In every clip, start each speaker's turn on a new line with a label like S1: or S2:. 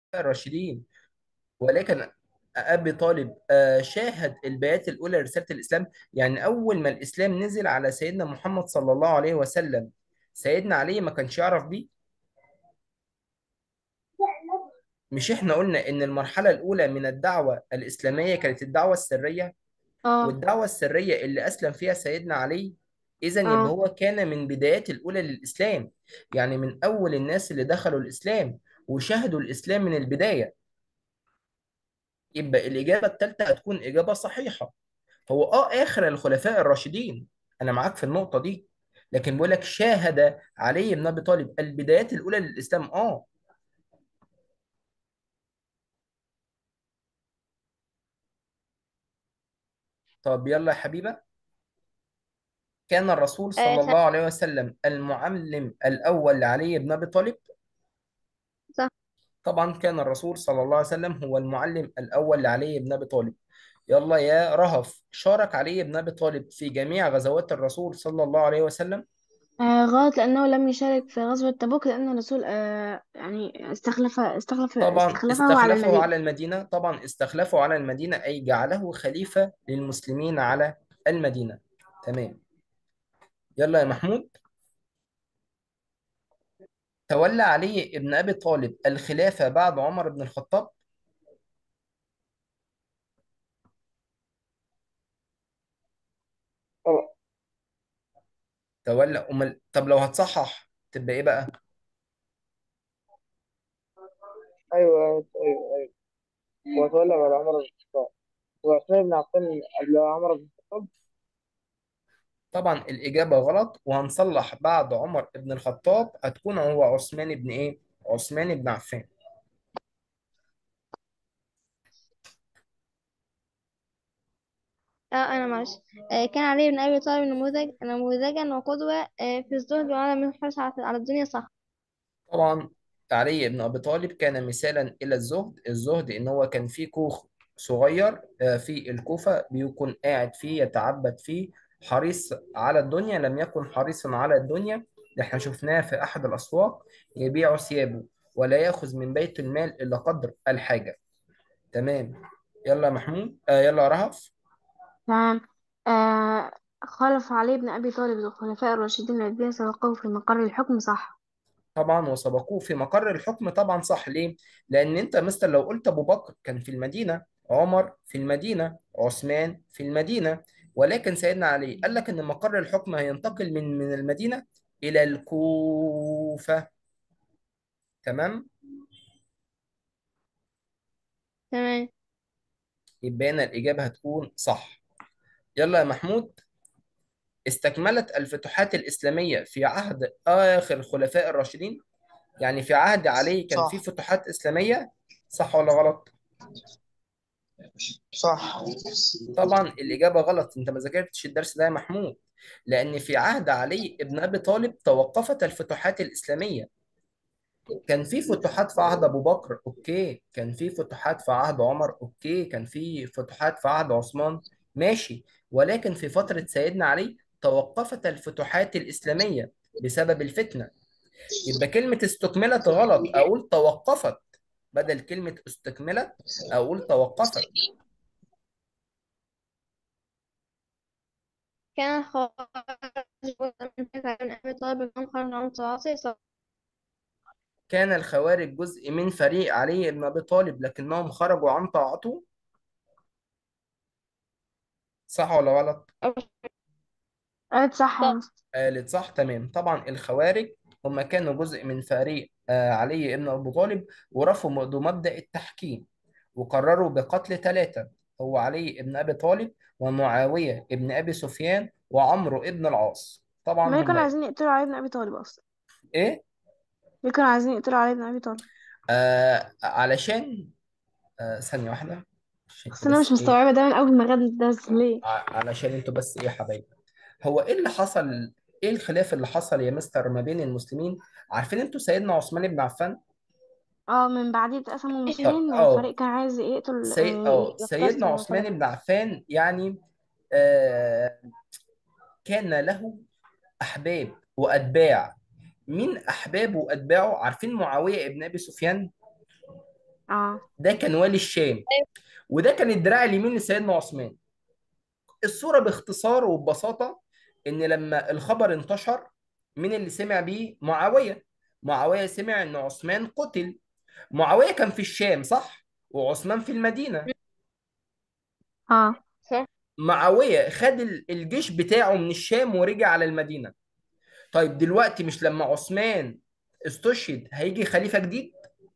S1: الراشدين ولكن أبي طالب آه، شاهد البيات الأولى لرسالة الإسلام يعني أول ما الإسلام نزل على سيدنا محمد صلى الله عليه وسلم سيدنا علي ما كانش يعرف بيه مش إحنا قلنا إن المرحلة الأولى من الدعوة الإسلامية كانت الدعوة السرية
S2: اه
S1: والدعوة السرية اللي أسلم فيها سيدنا علي إذا يبقى
S2: اه
S1: هو كان من بدايات الأولى للإسلام يعني من أول الناس اللي دخلوا الإسلام وشهدوا الإسلام من البداية يبقى الإجابة الثالثة هتكون إجابة صحيحة هو اه اخر الخلفاء الراشدين انا معاك في النقطه دي لكن بقول لك شاهد علي بن ابي طالب البدايات الاولى للاسلام اه طب يلا يا حبيبه كان الرسول
S2: آه،
S1: صلى
S2: ث-
S1: الله عليه وسلم المعلم الاول لعلي بن ابي طالب
S2: صح
S1: طبعا كان الرسول صلى الله عليه وسلم هو المعلم الاول لعلي بن ابي طالب يلا يا رهف شارك علي بن ابي طالب في جميع غزوات الرسول صلى الله عليه وسلم
S2: آه غلط لأنه لم يشارك في غزوة تبوك لأن الرسول آه يعني استخلف استخلف
S1: طبعا
S2: استخلفه على
S1: استخلفه
S2: المدينة
S1: على المدينة طبعا استخلفه على المدينة أي جعله خليفة للمسلمين على المدينة تمام يلا يا محمود تولى علي بن أبي طالب الخلافة بعد عمر بن الخطاب
S3: طبعا
S1: تولى أمال طب لو هتصحح تبقى إيه بقى
S3: ايوه ايوه ايوه وتولى بعد عمر بن الخطاب وعثمان بن عفان قبل عمر بن الخطاب
S1: طبعا الإجابة غلط وهنصلح بعد عمر بن الخطاب هتكون هو عثمان بن إيه عثمان بن عفان
S2: اه انا معلش آه كان علي بن ابي طالب نموذج نموذجا وقدوة آه في الزهد وعدم الحرص على على الدنيا صح
S1: طبعا علي بن أبي طالب كان مثالا إلى الزهد الزهد إن هو كان في كوخ صغير آه، في الكوفة بيكون قاعد فيه يتعبد فيه حريص على الدنيا لم يكن حريصا على الدنيا ده احنا شفناه في أحد الأسواق يبيع ثيابه ولا يأخذ من بيت المال إلا قدر الحاجة تمام يلا يا محمود آه يلا يا رهف
S2: تمام آه خلف علي بن ابي طالب الخلفاء الراشدين الذين سبقوه في مقر الحكم صح
S1: طبعا وسبقوه في مقر الحكم طبعا صح ليه؟ لأن أنت مثلا لو قلت أبو بكر كان في المدينة عمر في المدينة عثمان في المدينة ولكن سيدنا علي قال لك إن مقر الحكم هينتقل من من المدينة إلى الكوفة تمام؟
S2: تمام
S1: يبقى هنا الإجابة هتكون صح يلا يا محمود استكملت الفتوحات الإسلامية في عهد آخر الخلفاء الراشدين يعني في عهد علي كان في
S3: صح
S1: فتوحات إسلامية صح ولا غلط؟
S3: صح
S1: طبعا الإجابة غلط أنت ما ذاكرتش الدرس ده يا محمود لأن في عهد علي بن أبي طالب توقفت الفتوحات الإسلامية كان في فتوحات في عهد أبو بكر أوكي كان في فتوحات في عهد عمر أوكي كان في فتوحات في عهد عثمان ماشي ولكن في فترة سيدنا علي توقفت الفتوحات الإسلامية بسبب الفتنة يبقى كلمة استكملت غلط أقول توقفت بدل كلمة استكملت أقول توقفت
S2: كان الخوارج جزءا من فكرة علي بن ابي طالب انهم خرجوا عن التواصي صح
S1: كان الخوارج جزء من فريق علي بن أبي طالب لكنهم خرجوا عن طاعته صح ولا غلط؟
S2: قالت صح يا مستر
S1: قالت صح تمام طبعا الخوارج هم كانوا جزء من فريق آه، علي بن أبي طالب ورفضوا مبدأ التحكيم وقرروا بقتل ثلاثة هو علي بن أبي طالب ومعاوية بن أبي سفيان وعمرو بن العاص طبعا
S2: ما كانوا
S1: هم
S2: عايزين يقتلوا علي بن ابي طالب اصلا
S1: إيه؟
S2: ليه كانوا عايزين يقتلوا علي بن ابي طالب
S1: آه علشان آه ثانية واحدة عشان
S2: بس
S1: انتوا
S2: انا
S1: بس
S2: مش
S1: إيه
S2: مستوعبه ده من اول ما غدا الدرس ليه
S1: ع- علشان انتوا بس ايه يا حبايبي هو ايه اللي حصل ايه الخلاف اللي حصل يا مستر ما بين المسلمين عارفين انتوا سيدنا عثمان بن عفان
S2: اه من بعديه اتقسموا
S1: طب
S2: المسلمين
S1: اه
S2: فريق كان عايز يقتل
S1: سي...
S2: آه،
S1: اه سيدنا
S2: يقتص
S1: عثمان
S2: فريق
S1: بن عفان يعني آه كان له احباب واتباع مين احبابه واتباعه عارفين معاوية بن ابي سفيان
S2: اه
S1: ده كان والي الشام وده كان الدراع اليمين لسيدنا عثمان الصورة باختصار وببساطة إن لما الخبر انتشر مين اللي سمع بيه؟ معاوية معاوية سمع إن عثمان قتل معاوية كان في الشام صح؟ وعثمان في المدينة
S2: اه
S4: صح
S1: معاوية خد ال- الجيش بتاعه من الشام ورجع على المدينة طيب دلوقتي مش لما عثمان استشهد هيجي خليفة جديد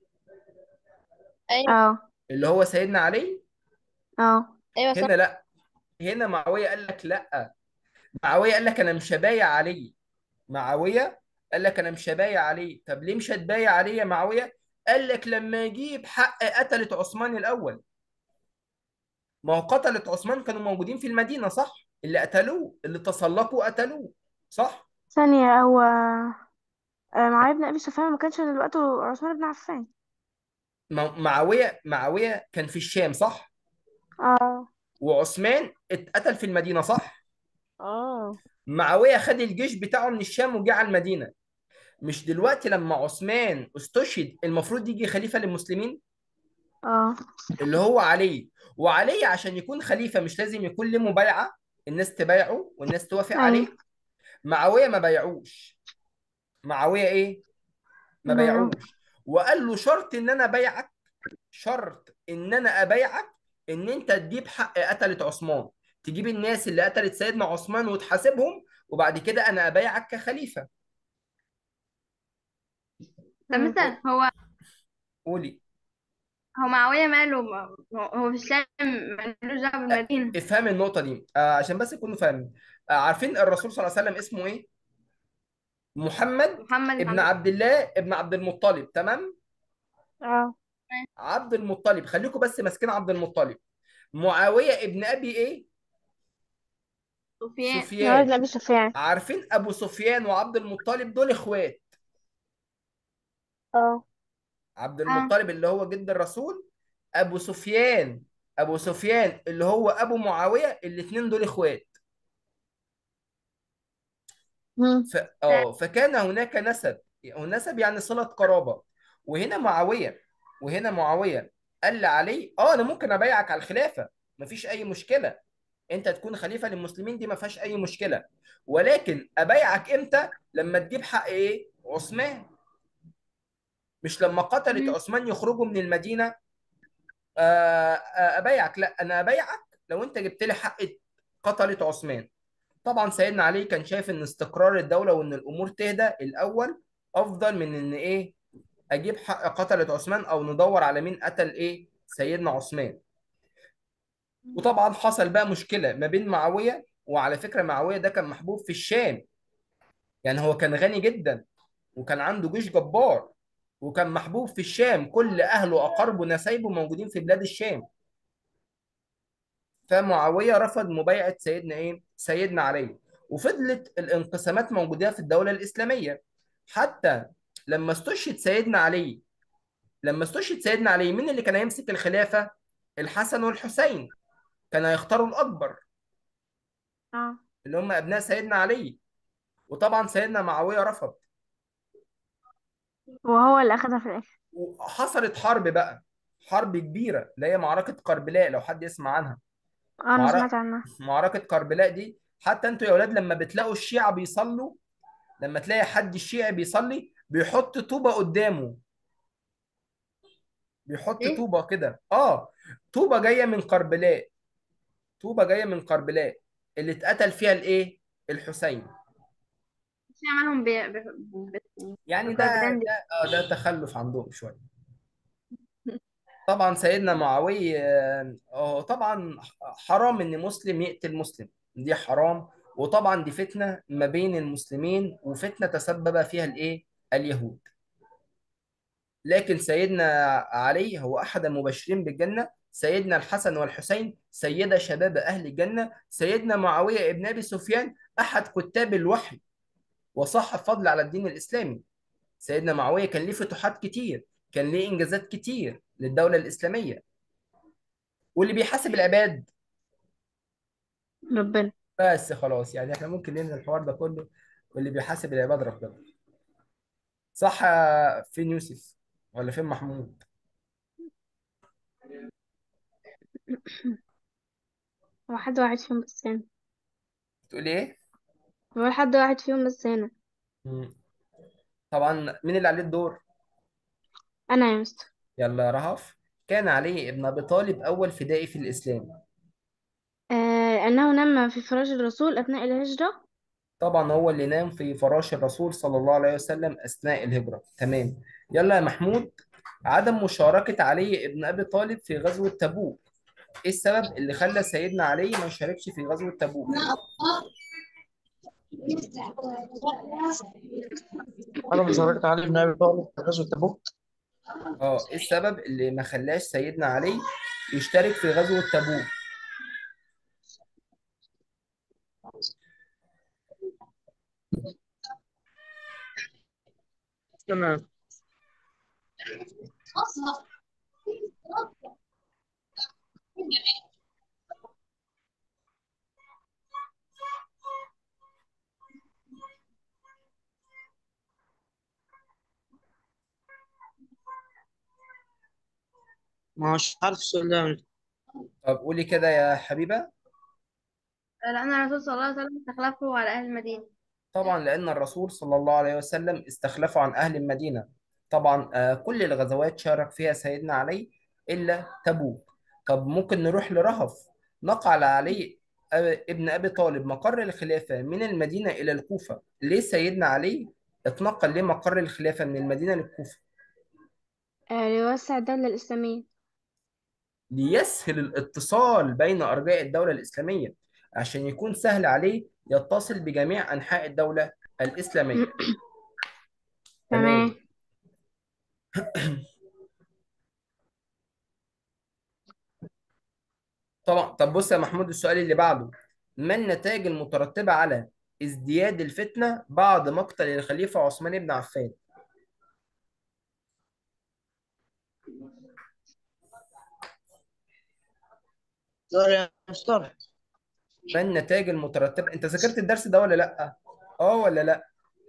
S4: ايوه
S2: اه
S1: اللي هو سيدنا علي
S2: اه
S4: ايوه صح
S1: هنا لا هنا معاوية قال لك لا معاوية قال لك أنا مش هبايع علي معاوية قال لك أنا مش هبايع عليه طب ليه مش هتبايع عليه يا معاوية قال لك لما يجيب حق قتلة عثمان الأول ما هو قتلة عثمان كانوا موجودين في المدينة صح اللي قتلوه اللي تسلقوا قتلوه صح
S2: ثانية هو آه، معاوية بن أبي سفيان ما كانش دلوقتي عثمان بن عفان
S1: ما- معاوية معاوية كان في الشام صح
S2: اه
S1: وعثمان اتقتل في المدينة صح
S4: اه
S1: معاوية خد الجيش بتاعه من الشام وجه على المدينة مش دلوقتي لما عثمان استشهد المفروض يجي خليفة للمسلمين
S2: اه
S1: اللي هو علي وعلي عشان يكون خليفة مش لازم يكون له مبايعة الناس تبايعه والناس توافق
S2: ايوه
S1: عليه معاوية ما بايعوش معاوية ايه ما
S2: بايعوه
S1: بايعوش وقال له شرط ان انا بايعك شرط ان انا ابايعك ان انت تجيب حق قتلة عثمان تجيب الناس اللي قتلت سيدنا عثمان وتحاسبهم وبعد كده انا ابايعك كخليفة
S5: طب
S2: مم.
S5: مثلا هو
S1: قولي
S5: هو معاوية ماله ما- هو هو في الشام ملوش دعوة بالمدينة
S1: افهم النقطة دي آه عشان بس تكونوا فاهمين آه عارفين الرسول صلى الله عليه وسلم اسمه ايه محمد
S5: محمد بن
S1: ابن
S5: عبد
S1: عبد الله ابن عبد المطلب تمام
S2: اه
S1: عبد المطلب خليكم بس ماسكين عبد المطلب معاوية ابن ابي ايه
S5: سفيان
S2: معاوية
S1: سفيان
S2: بن أبي سفيان
S1: عارفين ابو سفيان وعبد المطلب دول اخوات
S2: اه
S1: عبد
S5: اه
S1: المطلب اللي هو جد الرسول ابو سفيان ابو سفيان اللي هو ابو معاوية الاثنين دول اخوات
S2: مم.
S1: ف... اه فكان هناك نسب نسب يعني صلة قرابة وهنا معاوية وهنا معاوية قال لعلي اه انا ممكن ابايعك على الخلافة مفيش اي مشكلة انت تكون خليفة للمسلمين دي ما فيهاش اي مشكلة ولكن ابايعك امتى لما تجيب حق ايه عثمان مش لما قتلت
S5: مم.
S1: عثمان يخرجوا من المدينة آه، آه، ابايعك لا انا ابايعك لو انت جبت لي حق قتلة عثمان طبعا سيدنا علي كان شايف ان استقرار الدولة وان الامور تهدى الاول افضل من ان ايه اجيب حق قتلة عثمان او ندور على مين قتل ايه سيدنا عثمان وطبعا حصل بقى مشكلة ما بين معاوية وعلى فكرة معاوية ده كان محبوب في الشام يعني هو كان غني جدا وكان عنده جيش جبار وكان محبوب في الشام كل اهله واقاربه نسايبه موجودين في بلاد الشام فمعاوية رفض مبايعة سيدنا ايه سيدنا علي وفضلت الانقسامات موجودة في الدولة الإسلامية حتى لما استشهد سيدنا علي لما استشهد سيدنا علي مين اللي كان هيمسك الخلافة الحسن والحسين كان هيختاروا الأكبر
S2: اه
S1: اللي هم أبناء سيدنا علي وطبعا سيدنا معاوية رفض
S2: وهو اللي أخدها في الآخر
S1: وحصلت حرب بقى حرب كبيرة اللي هي معركة كربلاء لو حد يسمع عنها
S2: اه أنا سمعت
S1: معركة
S2: عنها
S1: معركة كربلاء دي حتى انتوا يا اولاد لما بتلاقوا الشيعة بيصلوا لما تلاقي حد الشيعي بيصلي بيحط طوبة قدامه بيحط
S5: ايه
S1: طوبة كده اه طوبة جاية من كربلاء طوبة جاية من كربلاء اللي اتقتل فيها الايه الحسين
S5: مش عملهم ب... ب... ب...
S1: يعني ده
S5: بكربلان دي
S1: ده اه ده تخلف عندهم شوية طبعا سيدنا معاوية آه آه، طبعا حرام ان مسلم يقتل مسلم دي حرام وطبعا دي فتنة ما بين المسلمين وفتنة تسبب فيها الايه اليهود لكن سيدنا علي هو احد المبشرين بالجنة سيدنا الحسن والحسين سيدا شباب اهل الجنة سيدنا معاوية ابن ابي سفيان احد كتاب الوحي وصاحب فضل على الدين الاسلامي سيدنا معاوية كان ليه فتوحات كتير كان ليه انجازات كتير للدولة الاسلامية واللي بيحاسب العباد
S2: ربنا
S1: بس خلاص يعني احنا ممكن ننهي الحوار ده كله واللي بيحاسب العباد ربنا صح يا فين يوسف ولا فين محمود
S2: هو حد واحد فيهم بس هنا
S1: تقول ايه
S2: هو حد واحد فيهم بس هنا
S1: مم. طبعا مين اللي عليه الدور
S2: أنا يا مستر
S1: يلا يا رهف كان علي ابن ابي طالب اول فدائي في الاسلام
S2: آه أنه نام في فراش الرسول أثناء الهجرة
S1: طبعا هو اللي نام في فراش الرسول صلى الله عليه وسلم اثناء الهجره تمام يلا يا محمود عدم مشاركه علي ابن ابي طالب في غزوه تبوك ايه السبب اللي خلى سيدنا علي ما يشاركش في غزوه تبوك
S3: عدم مشاركة علي بن أبي طالب في غزوة تبوك
S1: اه ايه السبب اللي ما خلاش سيدنا علي يشترك في غزوه تبوك
S3: تمام ما مش عارف السؤال ده
S1: طب قولي كده يا حبيبه
S5: لأن الرسول صلى الله عليه وسلم استخلفه على أهل المدينة
S1: طبعا لأن الرسول صلى الله عليه وسلم استخلفه عن أهل المدينة طبعا آه، كل الغزوات شارك فيها سيدنا علي إلا تبوك طب ممكن نروح لرهف نقل علي آه، ابن أبي طالب مقر الخلافة من المدينة إلى الكوفة ليه سيدنا علي اتنقل ليه مقر الخلافة من المدينة للكوفة
S2: آه ليوسع الدولة الإسلامية
S1: ليسهل الاتصال بين أرجاء الدولة الإسلامية عشان يكون سهل عليه يتصل بجميع أنحاء الدولة الإسلامية تمام
S2: تمام
S1: طبعا طب بص يا محمود السؤال اللي بعده ما النتائج المترتبة على ازدياد الفتنة بعد مقتل الخليفة عثمان بن عفان
S3: سوري يا مستر
S1: ما النتائج المترتبة انت ذاكرت الدرس ده ولا لا اه ولا لا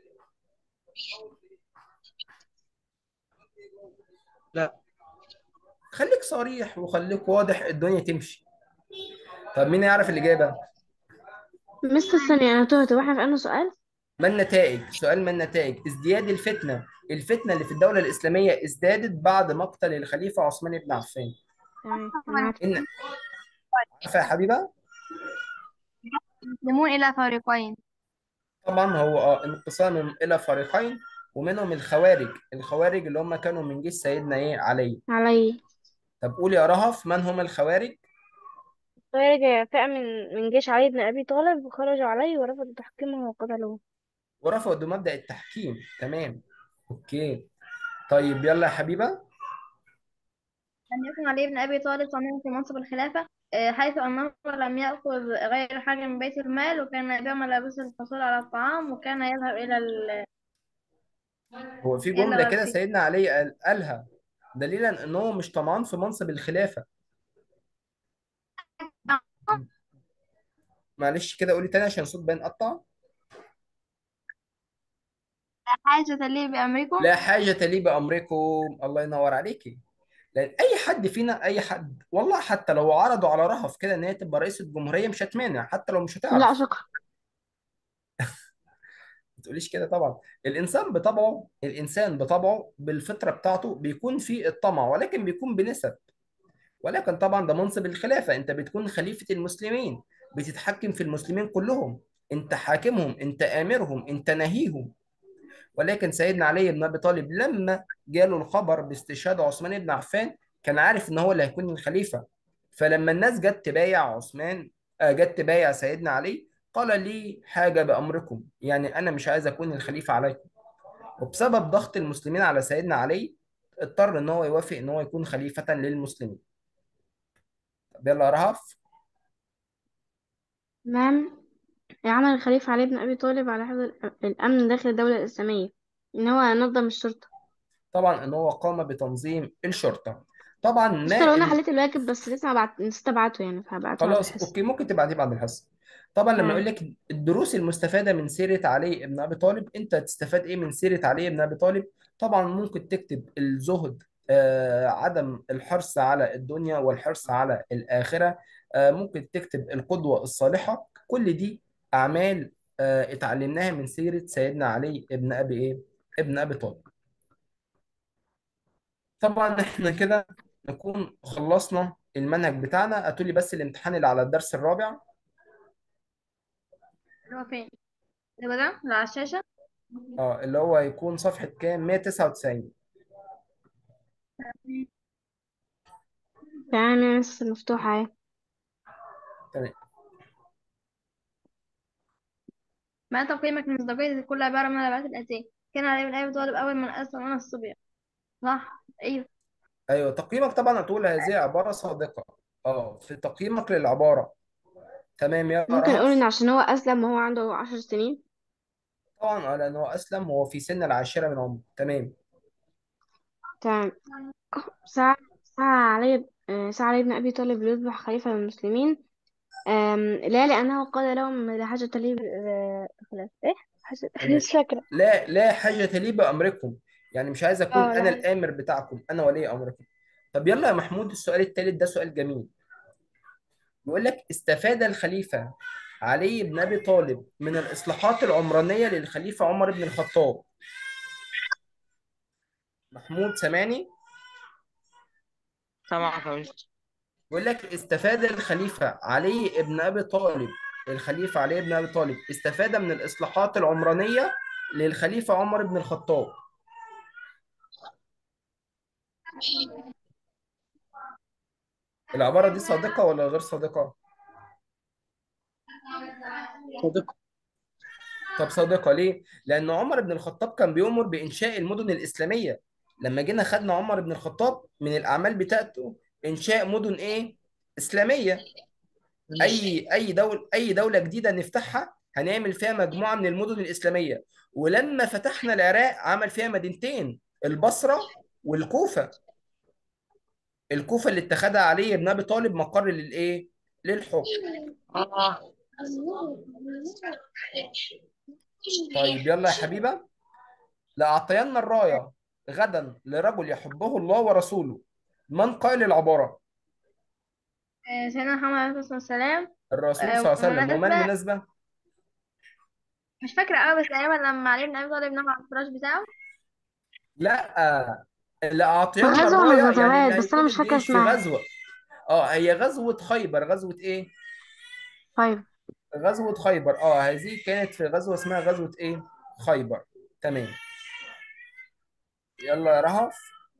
S3: لا
S1: خليك صريح وخليك واضح الدنيا تمشي طب مين يعرف الإجابة
S2: مستر ثانية أنا تهت واحنا في أنه سؤال
S1: ما النتائج سؤال ما النتائج ازدياد الفتنة الفتنة اللي في الدولة الإسلامية ازدادت بعد مقتل الخليفة عثمان بن عفان
S2: تمام أنا عارفة
S1: إن عارفة يا حبيبة
S5: المسلمون إلى فريقين
S1: طبعا هو اه انقسام الى فريقين ومنهم الخوارج الخوارج اللي هم كانوا من جيش سيدنا ايه علي
S2: علي
S1: طب قول يا رهف من هم الخوارج
S2: خرج فئة من من جيش علي بن أبي طالب وخرجوا عليه ورفضوا تحكيمه وقتلوه
S1: ورفضوا مبدأ التحكيم تمام اوكي طيب يلا يا حبيبة
S5: لم يكن علي بن أبي طالب طامعا في منصب الخلافة آه، حيث أنه لم يأخذ غير حاجة من بيت المال وكان يبيع ملابس الحصول على الطعام وكان يذهب إلى ال...
S1: هو في
S5: إلى
S1: جملة كده
S5: الغسيل
S1: سيدنا علي قال قالها دليلا ان هو مش طمعان في منصب الخلافة معلش كده قولي تاني عشان الصوت باين قطع
S5: حاجة لي بأمركم
S1: لا حاجة لي بأمركم الله ينور عليكي لان اي حد فينا اي حد والله حتى لو عرضوا على رهف كده ان هي تبقى رئيسة جمهورية مش هتمانع حتى لو مش
S2: لا
S1: هتعرف
S2: شكرا
S1: ما تقوليش كده طبعا الانسان بطبعه الانسان بطبعه بالفطره بتاعته بيكون في الطمع ولكن بيكون بنسب ولكن طبعا ده منصب الخلافه انت بتكون خليفه المسلمين بتتحكم في المسلمين كلهم انت حاكمهم انت امرهم انت نهيهم ولكن سيدنا علي بن ابي طالب لما جاله الخبر باستشهاد عثمان بن عفان كان عارف ان هو اللي هيكون الخليفه فلما الناس جت تبايع عثمان آه، جت تبايع سيدنا علي قال لي حاجه بامركم يعني انا مش عايز اكون الخليفه عليكم وبسبب ضغط المسلمين على سيدنا علي اضطر ان هو يوافق ان هو يكون خليفه للمسلمين طب يلا يا رهف
S2: تمام عمل الخليفة علي بن أبي طالب على حفظ الأ- الأمن داخل الدولة الإسلامية إن هو نظم الشرطة
S1: طبعا ان هو قام بتنظيم الشرطه طبعا ما
S2: مستر لو أنا
S1: ال...
S2: حليت الواجب بس لسه ما بعت نسيت أبعته يعني فهبعته بعد
S1: خلاص
S2: الحصة
S1: اوكي ممكن تبعتيه بعد الحصه طبعا لما اقول
S2: تمام
S1: لك الدروس المستفاده من سيره علي بن ابي طالب انت تستفاد ايه من سيره علي بن ابي طالب طبعا ممكن تكتب الزهد آه، عدم الحرص على الدنيا والحرص على الآخرة آه، ممكن تكتب القدوة الصالحة كل دي أعمال آه، اتعلمناها من سيرة سيدنا علي ابن أبي إيه؟ ابن أبي طالب طبعا احنا كده نكون خلصنا المنهج بتاعنا هاتولي بس الامتحان اللي على الدرس الرابع
S5: اللي هو فين اللي هو ده اللي على الشاشة
S1: اه اللي هو هيكون صفحة كام 199
S2: تمام يا مس مفتوحة اهي
S1: تمام
S5: ما تقييمك لمصداقية كل عبارة من العبارات الآتية كان علي بن أبي طالب أول من أسلم من الصبيان صح أيوه
S1: ايوه تقييمك طبعا هتقول هذه عبارة صادقة اه في تقييمك للعبارة تمام يا
S2: ممكن أقول إن
S1: رهف
S2: عشان هو أسلم وهو عنده عشر سنين
S1: طبعا اه لأن هو أسلم وهو في سن العاشرة من عمره تمام
S2: تمام سعى سعى علي آه، سعى علي بن أبي طالب ليصبح خليفة للمسلمين آم، لا لأنه قال لهم لا حاجة لي ب- خلاص إيه حاجة
S1: تمام
S2: مش فاكرة
S1: لا لا حاجة لي بأمركم يعني مش عايز أكون
S2: اه لا
S1: أنا
S2: حاجة
S1: الآمر بتاعكم أنا ولي أمركم طب يلا يا محمود السؤال الثالث ده سؤال جميل بيقول لك استفاد الخليفة علي بن أبي طالب من الإصلاحات العمرانية للخليفة عمر بن الخطاب محمود سامعني
S3: سامعك يا مستر
S1: بيقول لك استفاد الخليفة علي بن أبي طالب الخليفة علي بن أبي طالب استفاد من الإصلاحات العمرانية للخليفة عمر بن الخطاب العبارة دي صادقة ولا غير صادقة؟
S3: صديق
S1: طب صادقة ليه؟ لأن عمر بن الخطاب كان بيؤمر بإنشاء المدن الإسلامية لما جينا خدنا عمر بن الخطاب من الأعمال بتاعته إنشاء مدن إيه؟ إسلامية أي أي دولة أي دولة جديدة نفتحها هنعمل فيها مجموعة من المدن الإسلامية ولما فتحنا العراق عمل فيها مدينتين البصرة والكوفة الكوفة اللي اتخذها علي بن أبي طالب مقر للإيه؟ للحكم
S3: آه.
S1: طيب يلا يا حبيبة لأعطين الراية غدا لرجل يحبه الله ورسوله من قال العبارة؟
S5: آه، سيدنا محمد عليه الصلاة والسلام
S1: الرسول
S5: آه،
S1: صلى الله عليه وسلم وما
S5: ومناسبة
S1: المناسبة؟
S5: مش فاكرة أوي بس تقريبا لما علي بن أبي طالب نام على الفراش بتاعه
S1: لا
S2: في
S1: لأعطين
S2: غزوة من
S1: الراية يعني
S2: الغزوات
S1: اللي
S2: بس أنا
S1: هيقود
S2: مش فاكرة
S1: الجيش في
S2: اسمها
S1: غزوة اه هي غزوة خيبر غزوة ايه؟
S2: طيب
S1: غزوة خيبر اه هذه كانت في غزوة اسمها غزوة ايه؟ خيبر تمام يلا يا رهف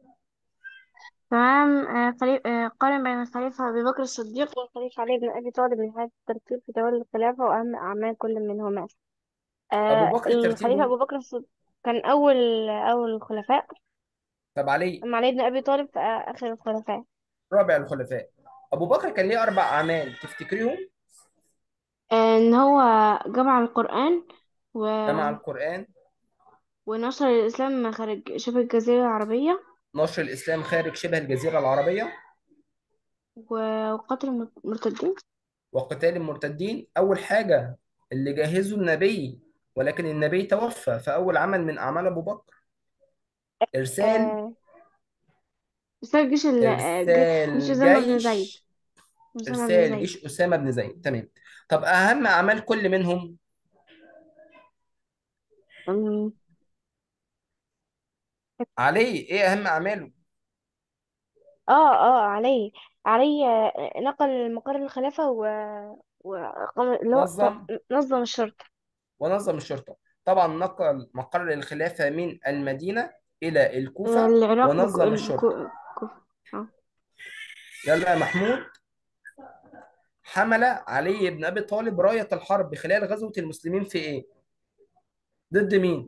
S2: تمام آه، خلي... آه، قارن بين الخليفة أبي بكر الصديق والخليفة علي بن أبي طالب من حيث الترتيب في تولي الخلافة وأهم أعمال كل منهما
S1: أبو
S2: آه
S1: بكر
S2: الخليفة
S1: ترتيبه
S2: أبو بكر الصديق كان أول أول الخلفاء
S1: طب علي
S2: أما علي بن أبي طالب في آخر الخلفاء
S1: رابع الخلفاء أبو بكر كان ليه أربع أعمال تفتكريهم؟
S2: آه إن هو جمع القرآن و...
S1: جمع القرآن
S2: ونشر الإسلام خارج شبه الجزيرة العربية
S1: نشر الإسلام خارج شبه الجزيرة العربية
S2: و- وقتل المرتدين
S1: وقتال المرتدين أول حاجة اللي جهزه النبي ولكن النبي توفى فأول عمل من أعمال أبو بكر إرسال
S2: آه إرسال جيش ال... آه، ج- جيش
S1: إرسال
S2: أسامة بن زيد
S1: جيش
S2: أسامة بن
S1: إرسال
S2: زيد
S1: جيش أسامة بن زيد تمام طب أهم أعمال كل منهم
S2: أم،
S1: علي إيه أهم أعماله
S2: اه اه علي علي آه، نقل مقر الخلافة و وقام اللي هو ط-
S1: نظم
S2: نظم الشرطة
S1: ونظم الشرطة طبعا نقل مقر الخلافة من المدينة إلى
S2: آه،
S1: الكوفة
S2: العراق بك...
S1: ونظم
S2: الكو...
S1: الشرطة
S2: كو... اه
S1: يلا يا محمود حمل علي بن أبي طالب راية الحرب خلال غزوة المسلمين في إيه؟ ضد مين؟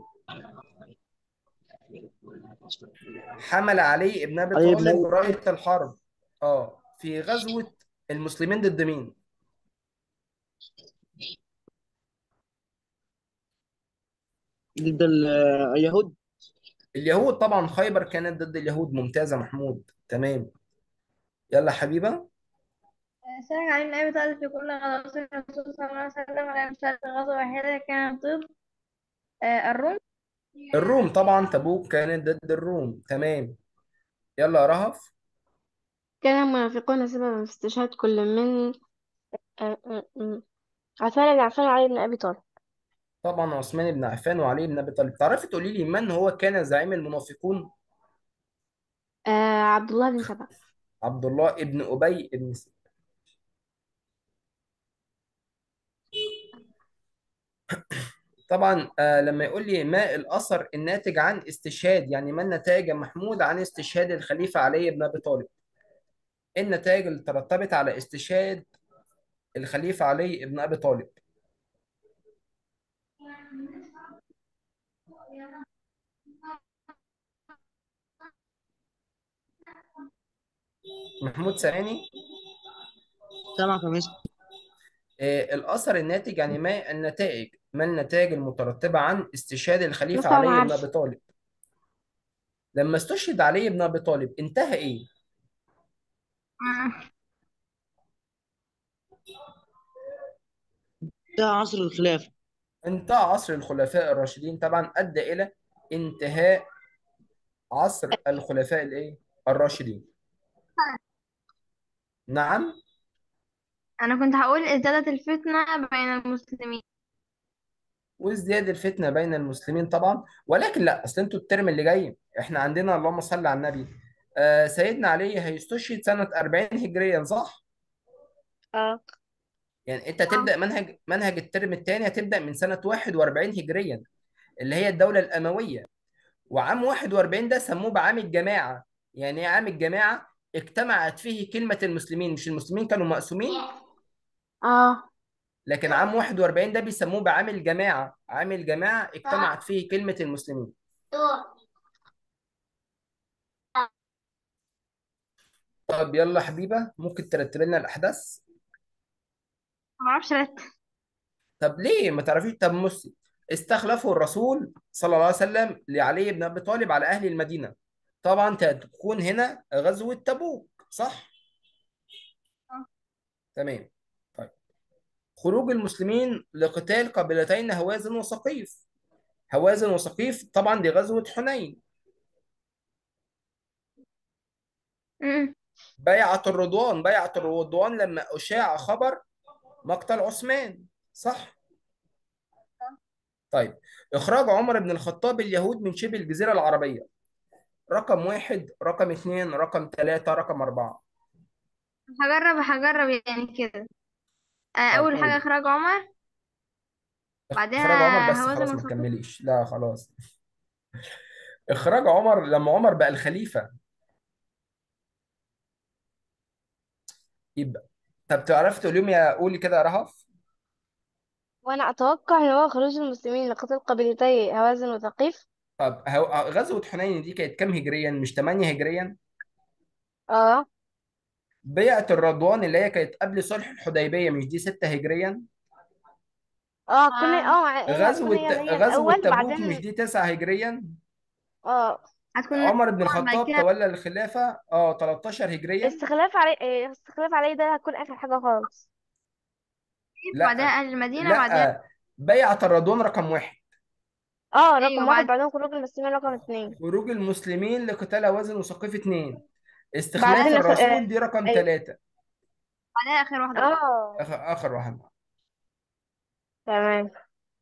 S1: حمل علي بن أبي
S3: علي بن
S1: طالب
S3: أبي
S1: راية الحرب آه في غزوة المسلمين ضد مين؟
S3: ضد ال- اليهود
S1: اليهود طبعا خيبر كانت ضد اليهود ممتازة محمود تمام يلا يا حبيبة
S5: آه، شارك علي بن أبي طالب في كل غزوات الرسول صلى الله عليه وسلم ولم يشارك في غزوة واحدة كانت ضد آه، الروم
S1: الروم طبعا تبوك كانت ضد الروم تمام يلا يا رهف
S2: كان المنافقون سببا في استشهاد كل من آه، آه، آه، عثمان بن عفان وعلي بن أبي طالب
S1: طبعا عثمان بن عفان وعلي بن ابي طالب تعرفي تقولي لي من هو كان زعيم المنافقون
S2: آه عبد الله بن سبأ
S1: عبد الله ابن ابي ابن سلول طبعا آه لما يقول لي ما الاثر الناتج عن استشهاد يعني ما النتائج يا محمود عن استشهاد الخليفه علي بن ابي طالب إيه النتائج اللي ترتبط على استشهاد الخليفه علي بن ابي طالب محمود سامعني
S3: سامعك يا مستر
S1: آه الاثر الناتج يعني ما النتائج ما النتائج المترتبه عن استشهاد الخليفه
S2: مستوى
S1: علي بن
S2: معرفي
S1: ابي طالب لما استشهد علي بن ابي طالب انتهى ايه
S5: آه.
S3: ده عصر الخلافة
S1: انتهى عصر الخلفاء الراشدين طبعا ادى الى انتهاء عصر الخلفاء الايه الراشدين نعم
S5: أنا كنت هقول ازدادت الفتنة بين المسلمين
S1: وازدياد الفتنه بين المسلمين طبعا ولكن لا اصل انتوا الترم اللي جاي احنا عندنا اللهم صل على النبي آه سيدنا علي هيستشهد سنه 40 هجريا صح
S2: اه
S1: يعني انت تبدا منهج منهج الترم الثاني هتبدا من سنه 41 هجريا اللي هي الدوله الامويه وعام 41 ده سموه بعام الجماعه يعني ايه عام الجماعه اجتمعت فيه كلمه المسلمين مش المسلمين كانوا مقسومين
S2: اه
S1: لكن عام 41 ده بيسموه بعام الجماعه عام الجماعه اجتمعت فيه كلمه المسلمين طب يلا حبيبه ممكن ترتب لنا الاحداث
S5: معرفش رت
S1: طب ليه ما تعرفيش طب بصي استخلفه الرسول صلى الله عليه وسلم لعلي بن ابي طالب على اهل المدينه طبعا تكون هنا غزوه تبوك صح تمام طيب خروج المسلمين لقتال قبيلتين هوازن وثقيف هوازن وثقيف طبعا دي غزوه حنين
S5: مم.
S1: بيعه الرضوان بيعه الرضوان لما اشاع خبر مقتل عثمان صح طيب إخراج عمر بن الخطاب اليهود من شبه الجزيرة العربية رقم واحد رقم اثنين رقم ثلاثة رقم أربعة
S5: هجرب هجرب يعني كده آه،
S1: طب
S5: أول حاجة
S1: قولي
S5: إخراج عمر بعدها
S1: إخراج عمر بس
S5: هوازن
S1: خلاص ما
S5: وثقيف
S1: تكمليش لا خلاص إخراج عمر لما عمر بقى الخليفة يبقى طب تعرف تقول لهم يا قولي كده يا رهف
S2: وانا اتوقع ان هو خروج المسلمين لقتال قبيلتي هوازن وثقيف
S1: طب هو- غزوة حنين دي كانت كام هجريا مش 8 هجريا
S2: اه
S1: بيعة الرضوان اللي هي كانت قبل صلح الحديبية مش دي 6 هجريا
S2: اه كل
S5: اه
S2: اه مع- هي هتكون
S1: غزوة
S2: هي اللي هي
S1: غزوة
S2: الاول
S1: تبوك مش
S2: بعدين
S1: دي 9 هجريا
S2: اه
S5: هتكون
S1: عمر بن
S5: عمر بعد
S1: الخطاب
S5: كده
S1: تولى الخلافة اه 13 هجريا
S2: استخلاف علي إيه، استخلاف علي ده هتكون اخر حاجه خالص
S5: بعدها
S1: لا
S5: أهل المدينة بعدها
S1: لا بيعة الرضوان رقم واحد
S2: اه
S5: أيوة
S2: رقم واحد
S5: بعد
S2: بعدين خروج المسلمين رقم اتنين
S1: خروج المسلمين لقتال هوازن وثقيف اتنين استخلاف
S2: بعدين خ... آه.
S1: الرسول دي رقم
S2: أيوة.
S1: ثلاثة
S5: بعدها آخر واحدة بقى
S2: اه
S1: آخر, آخر واحد
S2: تمام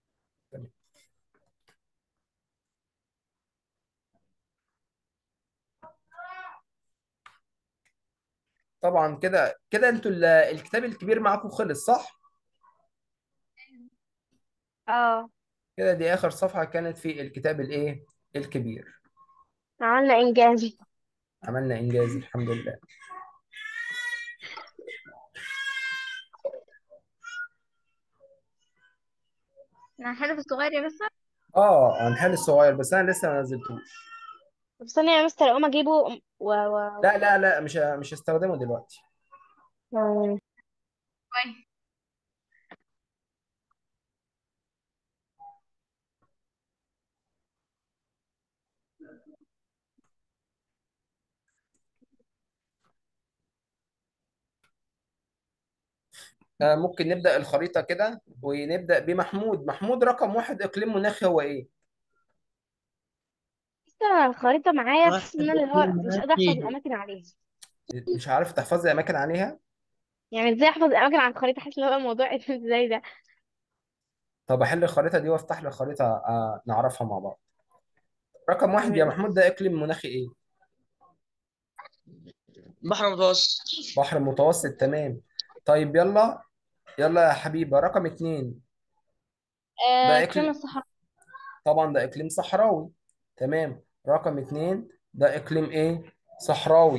S1: طبعا كده كده انتوا ال- الكتاب الكبير معاكم خلص صح؟
S2: اه
S1: كده دي آخر صفحة كانت في الكتاب الايه؟ الكبير
S2: عملنا انجاز
S1: عملنا إنجاز الحمد لله
S5: أنا هنحل في الصغير يا بس
S1: اه هنحل الصغير بس انا لسه ما نزلتوش
S2: طب استنى يا مستر اقوم اجيبه و, و...
S1: لا لا لا مش مش هستخدمه دلوقتي
S2: و...
S5: كويس
S1: آه ممكن نبدأ الخريطة كده ونبدأ بمحمود محمود رقم واحد إقليم مناخي هو إيه؟
S2: الخريطة معايا
S4: واحد
S2: بس ان انا اللي هو
S4: اتنين
S2: مش قادرة احفظ
S4: ماشي
S2: الاماكن عليها
S1: مش عارف تحفظي اماكن عليها
S2: يعني ازاي احفظ الاماكن على الخريطة حاسة ان هو الموضوع ازاي ده
S1: طب احل الخريطه دي وافتح لي خريطه آه نعرفها مع بعض رقم واحد يا
S2: ماشي
S1: محمود ده اقليم مناخي ايه
S4: بحر متوسط
S1: بحر متوسط تمام طيب يلا يلا يا حبيبه رقم اتنين
S2: آه
S1: ده
S2: اقليم
S1: اقليم
S2: الصحراء
S1: طبعا ده اقليم صحراوي تمام رقم اتنين ده اقليم ايه صحراوي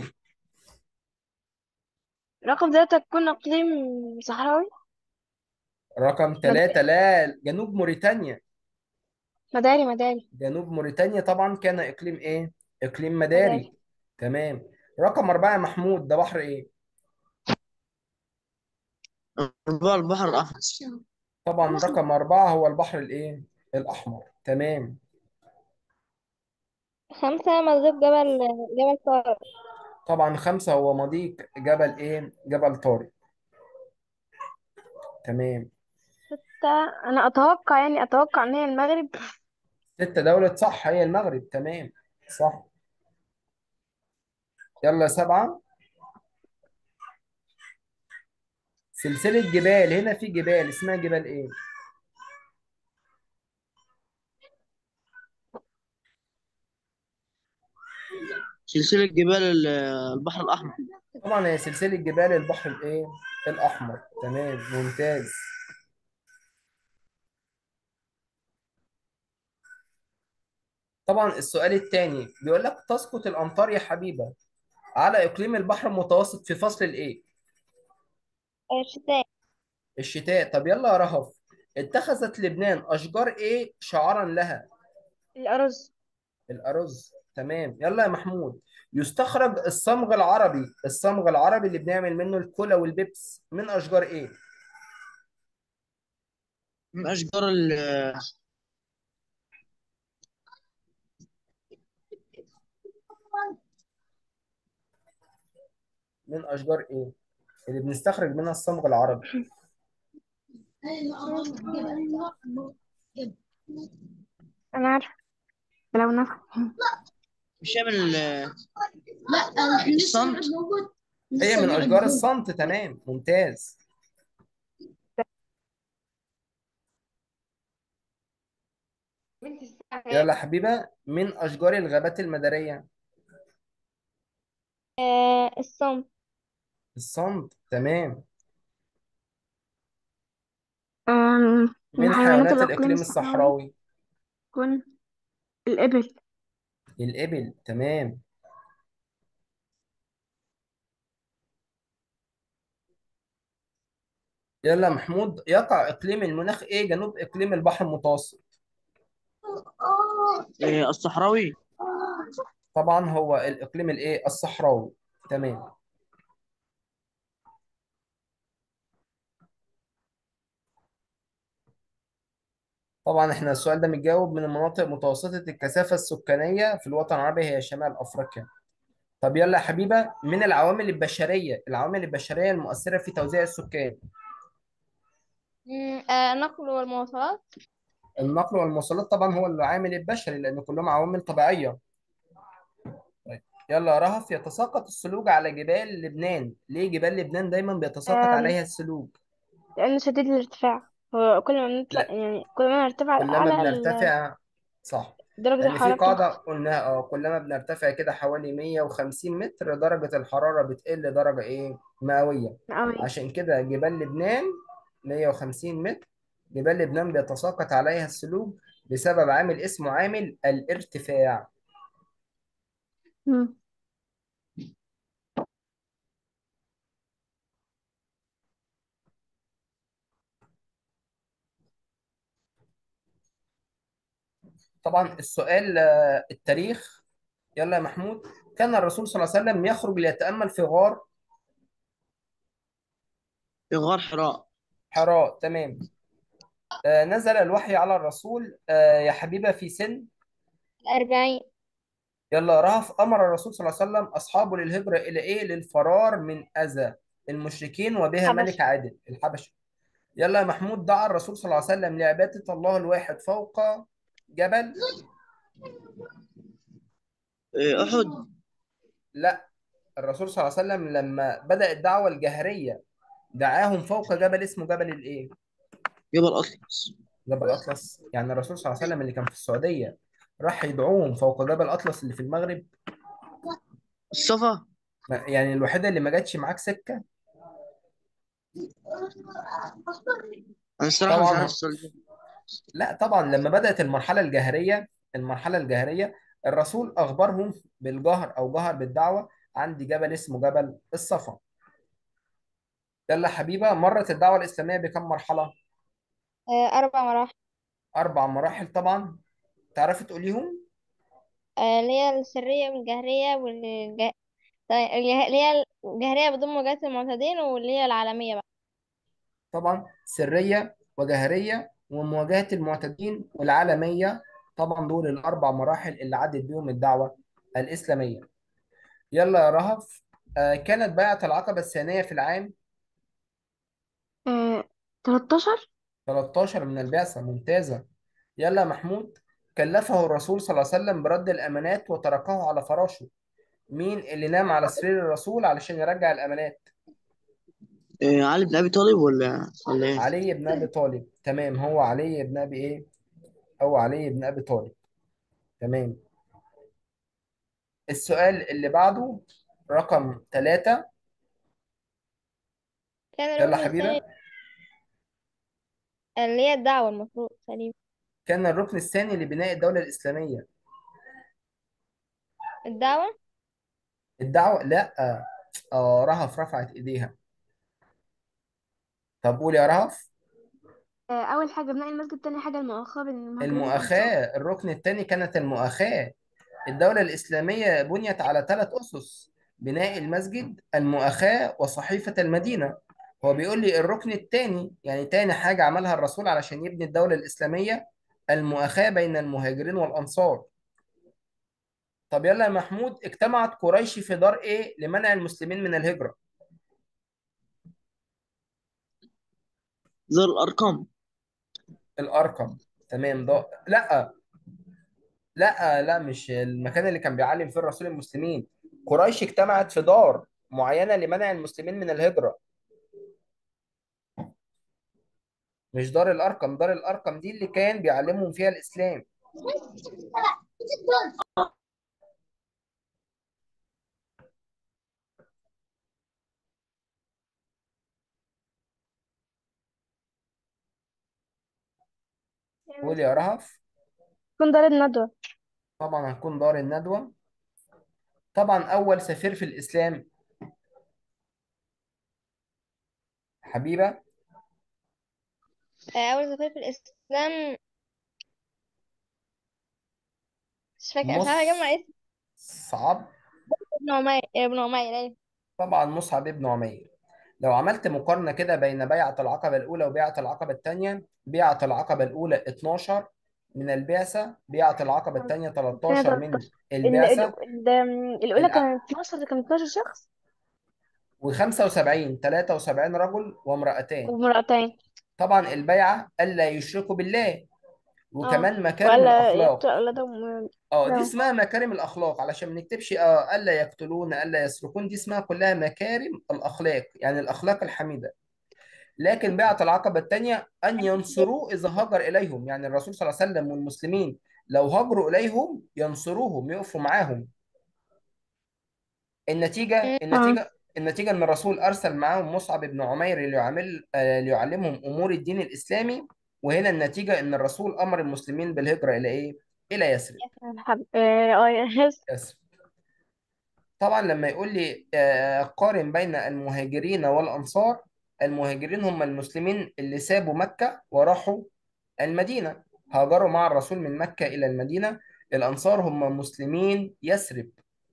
S2: رقم ثلاثة تكون اقليم صحراوي
S1: رقم ثلاثة
S2: مداري
S1: لا جنوب موريتانيا
S2: مداري مداري
S1: جنوب موريتانيا طبعا كان اقليم ايه اقليم
S2: مداري
S1: مداري تمام رقم أربعة يا محمود ده بحر ايه
S4: البحر البحر الأحمر
S1: طبعا رقم أربعة هو البحر الايه الأحمر تمام
S2: خمسة مضيق جبل جبل طارق
S1: طبعا خمسة هو مضيق جبل ايه جبل طارق تمام
S2: ستة أنا أتوقع يعني أتوقع إن هي المغرب
S1: ستة دولة صح هي المغرب تمام صح يلا سبعة سلسلة جبال هنا في جبال اسمها جبال ايه
S4: سلسلة جبال ال- البحر الأحمر
S1: طبعا هي سلسلة جبال البحر الايه الأحمر تمام ممتاز طبعا السؤال الثاني بيقول لك تسقط الأمطار يا حبيبة على إقليم البحر المتوسط في فصل الايه
S2: الشتاء
S1: الشتاء طب يلا يا رهف اتخذت لبنان أشجار ايه شعارا لها
S2: الأرز
S1: الأرز تمام يلا يا محمود يستخرج الصمغ العربي الصمغ العربي اللي بنعمل منه الكولا والبيبس من أشجار ايه
S4: من أشجار ال
S1: من أشجار ايه اللي بنستخرج منها الصمغ العربي
S2: أنا عارفة لو نفع
S4: مش هي من ال- الصمت
S1: هي من أشجار الصمت تمام ممتاز يلا يا حبيبة من أشجار الغابات المدارية
S2: آه الصمت
S1: الصمت تمام
S2: آم،
S1: من
S2: من حيوانات
S1: حيوانات
S2: الإقليم
S1: الإقليم
S2: الصحراوي
S1: الصحراوي
S2: تكون الإبل
S1: الإبل تمام يلا يا محمود يقع إقليم المناخ إيه جنوب إقليم البحر المتوسط
S4: إيه، الصحراوي
S1: طبعا هو الإقليم الإيه الصحراوي تمام طبعا احنا السؤال ده متجاوب من المناطق متوسطة الكثافة السكانية في الوطن العربي هي شمال أفريقيا طب يلا يا حبيبة من العوامل البشرية العوامل البشرية المؤثرة في توزيع السكان
S2: مم، آه النقل والمواصلات
S1: النقل والمواصلات طبعا هو العامل البشري لأن كلهم عوامل طبيعية طيب يلا يا رهف يتساقط الثلوج على جبال لبنان ليه جبال لبنان دايما بيتساقط
S2: آم،
S1: عليها الثلوج
S2: لأنه شديد الارتفاع هو كل ما نطلع
S1: لا
S2: يعني كل ما نرتفع
S1: كلما
S2: الأعلى ال-
S1: بنرتفع صح
S2: درجة
S1: لأن في
S2: الحرارة
S1: قاعدة
S2: بتنخفض
S1: قلناها اه كلما بنرتفع كده حوالي 150 متر درجة الحرارة بتقل درجة إيه مئوية
S2: مئوية
S1: عشان كده جبال لبنان 150 متر جبال لبنان بيتساقط عليها الثلوج بسبب عامل اسمه عامل الارتفاع
S2: مم.
S1: طبعا السؤال آه، التاريخ يلا يا محمود كان الرسول صلى الله عليه وسلم يخرج ليتأمل في غار
S4: في غار حراء
S1: حراء تمام آه، نزل الوحي على الرسول آه، يا حبيبة في سن
S2: أربعين
S1: يلا رهف أمر الرسول صلى الله عليه وسلم أصحابه للهجرة إلى إيه للفرار من أذى المشركين وبها ملك
S2: حبش
S1: عادل الحبشة يلا يا محمود دعا الرسول صلى الله عليه وسلم لعبادة الله الواحد فوق جبل
S4: آه، أحد
S1: لا الرسول صلى الله عليه وسلم لما بدأ الدعوة الجهرية دعاهم فوق جبل اسمه جبل الايه
S4: جبل أطلس
S1: جبل اطلس يعني الرسول صلى الله عليه وسلم اللي كان في السعودية راح يدعوهم فوق جبل اطلس اللي في المغرب
S4: الصفا
S1: ما- يعني الوحيدة اللي ما جاتش معاك سكة
S4: أنا الصراحة مش
S1: طبعا
S4: عارف السؤال ده
S1: لا طبعا لما بدأت المرحلة الجاهرية المرحلة الجاهرية الرسول أخبرهم بالجهر أو جهر بالدعوة عندي جبل اسمه جبل الصفا يلا حبيبة مرت الدعوة الإسلامية بكم مرحلة؟
S5: آه، أربع مراحل
S1: أربع مراحل طبعا تعرفي تقوليهم؟
S5: آه، اللي هي السرية والجهرية والج... طيب، الجه- اللي هي الجهرية بدون مواجهة المعتدين واللي هي العالمية بقى
S1: طبعا سرية وجهرية ومواجهة المعتدين والعالمية طبعا دول الأربع مراحل اللي عدت بيهم الدعوة الإسلامية يلا يا رهف آه كانت بيعة العقبة الثانية في العام
S2: آه 13
S1: 13 من البعثة ممتازة يلا يا محمود كلفه الرسول صلى الله عليه وسلم برد الأمانات وتركه على فراشه مين اللي نام على سرير الرسول علشان يرجع الأمانات
S4: آه، علي بن أبي طالب ولا ولا إيه؟
S1: علي بن أبي طالب تمام هو علي بن أبي إيه هو علي بن أبي طالب تمام السؤال اللي بعده رقم ثلاثة
S5: كان
S1: يلا
S5: الركن الثاني
S1: حبيبة
S5: اللي هي الدعوة المفروض تقريبا
S1: كان الركن الثاني لبناء الدولة الإسلامية
S5: الدعوة
S1: الدعوة لا آه رهف رفعت إيديها طب قول يا رهف
S2: آه أول حاجة بناء المسجد تاني حاجة المؤاخاة بين المهاجرين والأنصار
S1: المؤاخاة الركن الثاني كانت المؤاخاة الدولة الإسلامية بنيت على ثلاث أسس بناء المسجد المؤاخاة وصحيفة المدينة هو بيقول لي الركن الثاني يعني تاني حاجة عملها الرسول علشان يبني الدولة الإسلامية المؤاخاة بين المهاجرين والأنصار طب يلا يا محمود اجتمعت قريش في دار إيه لمنع المسلمين من الهجرة
S4: ذو الأرقام
S1: الأرقم تمام ده لا لا لا مش المكان اللي كان بيعلم فيه الرسول المسلمين قريش اجتمعت في دار معينة لمنع المسلمين من الهجرة مش دار الأرقم دار الأرقم دي اللي كان بيعلمهم فيها الإسلام قول يا رهف
S2: تكون دار الندوة
S1: طبعا هتكون دار الندوة طبعا أول سفير في الإسلام حبيبة
S5: آه، أول سفير في الإسلام مش فاكرة مش عارفة أجمع اسم
S1: مصعب
S5: ابن عمير ابن عمير أيوة
S1: طبعا مصعب بن عمير لو عملت مقارنة كده بين بيعة العقبة الأولى وبيعة العقبة الثانية بيعة العقبة الأولى 12 من البعثة بيعة العقبة الثانية
S2: سنة
S1: 13 من
S2: 13 ال-
S1: البعثة
S2: ال- ال- الأولى كانت 12 كانت 12 شخص
S1: و75 73 رجل وامرأتان
S2: ومرأتين
S1: طبعا البيعة ألا يشركوا بالله
S2: اه
S1: وكمان مكارم
S2: ولا
S1: الأخلاق
S2: يقتل أولادهم
S1: اه دي
S2: لهم
S1: اسمها مكارم الأخلاق علشان ما نكتبش اه ألا يقتلون ألا يسرقون دي اسمها كلها مكارم الأخلاق يعني الأخلاق الحميدة لكن بيعة العقبة الثانية أن ينصروه إذا هاجر إليهم يعني الرسول صلى الله عليه وسلم والمسلمين لو هاجروا إليهم ينصروهم يقفوا معاهم النتيجة
S2: اه
S1: النتيجة النتيجة إن الرسول أرسل معاهم مصعب بن عمير ليعمل آه، ليعلمهم أمور الدين الإسلامي وهنا النتيجة إن الرسول أمر المسلمين بالهجرة إلى إيه؟ إلى يثرب
S2: الحب اه آه، يس
S1: يثرب طبعا لما يقول لي آه، قارن بين المهاجرين والأنصار المهاجرين هم المسلمين اللي سابوا مكة وراحوا المدينة هاجروا مع الرسول من مكة إلى المدينة الأنصار هم مسلمين يثرب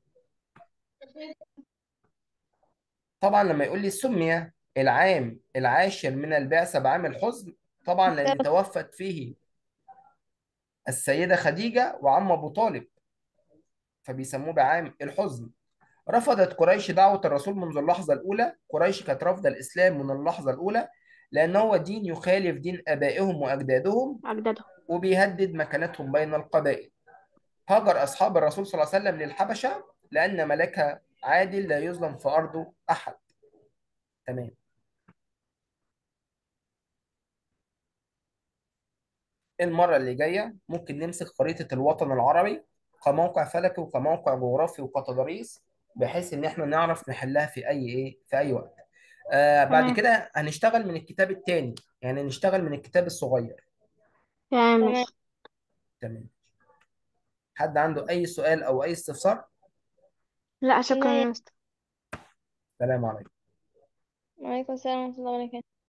S1: طبعا لما يقول لي سمي العام العاشر من البعثة بعام الحزن طبعا لأن توفت فيه السيدة خديجة وعم أبو طالب فبيسموه بعام الحزن رفضت قريش دعوة الرسول منذ اللحظة الأولى قريش كانت رافضة الإسلام من اللحظة الأولى لأن هو دين يخالف دين آبائهم وأجدادهم
S2: أجدادهم
S1: وبيهدد مكانتهم بين القبائل هاجر أصحاب الرسول صلى الله عليه وسلم للحبشة لأن ملكها عادل لا يظلم في أرضه أحد تمام المرة اللي جاية ممكن نمسك خريطة الوطن العربي كموقع فلكي وكموقع جغرافي وكتضاريس بحيث إن إحنا نعرف نحلها في أي إيه في أي وقت آه بعد
S2: تمام
S1: كده هنشتغل من الكتاب التاني يعني نشتغل من الكتاب الصغير
S2: تمام
S5: تمام
S2: ماشي
S1: تمام حد عنده أي سؤال أو أي استفسار
S2: لا شكرا
S5: لا
S2: يا مستر
S1: سلام عليكم
S5: وعليكم السلام ورحمة الله وبركاته